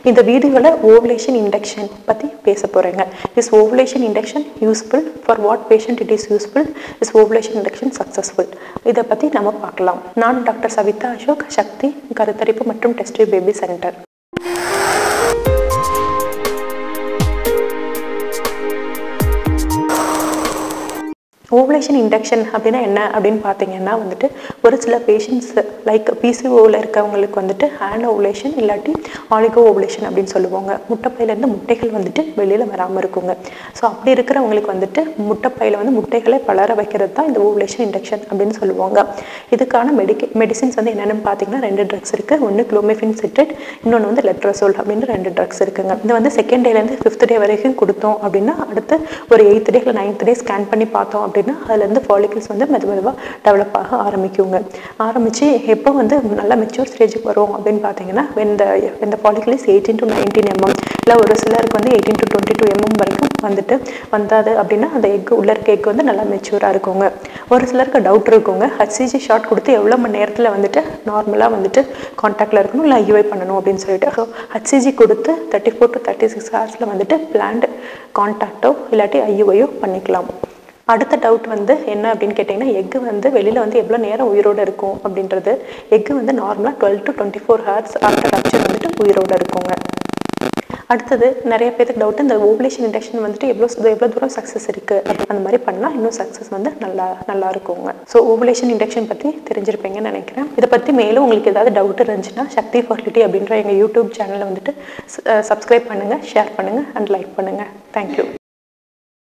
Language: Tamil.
இந்த வீடியோவில் ஓவலேஷன் இண்டக்ஷன் பற்றி பேச போகிறேங்க is ovulation induction useful for what patient it is useful is ovulation induction successful இதை பற்றி நம்ம பார்க்கலாம் நான் டாக்டர் சவிதா அசோக் சக்தி கருத்தரிப்பு மற்றும் test baby centre ovulation induction அப்படின்னா என்ன அப்படின்னு பார்த்தீங்கன்னா வந்துட்டு ஒரு சில பேஷண்ட்ஸ் லைக் பிசிஓவில் இருக்கவங்களுக்கு வந்துட்டு ஹேண்ட் ஓவலேஷன் இல்லாட்டி ஆலிகோ ஓவலேஷன் அப்படின்னு சொல்லுவாங்க முட்டைப்பையிலேருந்து முட்டைகள் வந்துட்டு வெளியில் வராமல் இருக்குங்க ஸோ அப்படி இருக்கிறவங்களுக்கு வந்துட்டு முட்டைப்பையில் வந்து முட்டைகளை வளர வைக்கிறது தான் இந்த ஓவலேஷன் இண்டக்ஷன் அப்படின்னு சொல்லுவாங்க இதுக்கான மெடிக்க மெடிசின்ஸ் வந்து என்னென்னு பார்த்தீங்கன்னா ரெண்டு ட்ரக்ஸ் இருக்குது ஒன்று குளோமிஃபின் சிட்ரேட் இன்னொன்று வந்து லெட்ரசோல் அப்படின்னு ரெண்டு ட்ரக்ஸ் இருக்குங்க இது வந்து செகண்ட் டேலேருந்து ஃபிஃப்த் டே வரைக்கும் கொடுத்தோம் அப்படின்னா அடுத்து ஒரு எயித் டே இல்லை நைன்த் டே ஸ்கேன் பண்ணி பார்த்தோம் அப்படின்னா அதுலேருந்து ஃபாலிகல்ஸ் வந்து மெது மெதுவாக டெவலப் ஆக ஆரம்பிக்குங்க ஆரம்பித்து எப்போ வந்து நல்லா மெச்சூர் ஸ்டேஜுக்கு வரும் அப்படின்னு பார்த்தீங்கன்னா இந்த இந்த follicle is eighteen to nineteen mm இல்லை ஒரு சிலருக்கு வந்து eighteen to twenty two mm வரைக்கும் வந்துட்டு வந்தாது அப்படின்னா அந்த எக் உள்ள இருக்க எக் வந்து நல்லா மெச்சூராக இருக்குங்க ஒரு சிலருக்கு டவுட் இருக்குங்க ஹச்சிஜி ஷாட் கொடுத்து எவ்வளோ மணி நேரத்தில் வந்துட்டு நார்மலாக வந்துட்டு காண்டாக்டில் இருக்கணும் இல்லை ஐயூஐ பண்ணணும் அப்படின்னு சொல்லிட்டு ஸோ ஹச்சிஜி கொடுத்து thirty four to thirty six ஹவர்ஸில் வந்துட்டு பிளான்டு காண்டாக்டோ இல்லாட்டி ஐயூஐயோ பண்ணிக்கலாம் அடுத்த டவுட் வந்து என்ன அப்படின்னு கேட்டிங்கன்னா எக்கு வந்து வெளியில் வந்து எவ்வளோ நேரம் உயிரோடு இருக்கும் அப்படின்றது எக்கு வந்து நார்மலாக twelve to twenty four hours after rupture வந்துட்டு உயிரோடு இருக்குங்க அடுத்தது நிறைய பேருக்கு டவுட் இந்த ஓவலேஷன் இண்டக்ஷன் வந்துட்டு எவ்வளோ எவ்வளோ தூரம் சக்ஸஸ் இருக்குது அந்த மாதிரி பண்ணால் இன்னும் சக்ஸஸ் வந்து நல்லா நல்லா இருக்குங்க ஸோ ஓவலேஷன் இண்டக்ஷன் பற்றி தெரிஞ்சிருப்பீங்கன்னு நினைக்கிறேன் இதை பற்றி மேலும் உங்களுக்கு ஏதாவது டவுட் இருந்துச்சுன்னா சக்தி ஃபர்டிலிட்டி அப்படின்ற எங்கள் யூடியூப் சேனலை வந்துட்டு சப்ஸ்கிரைப் பண்ணுங்கள் ஷேர் பண்ணுங்கள் அண்ட் லைக் பண்ணுங்கள் தேங்க்யூ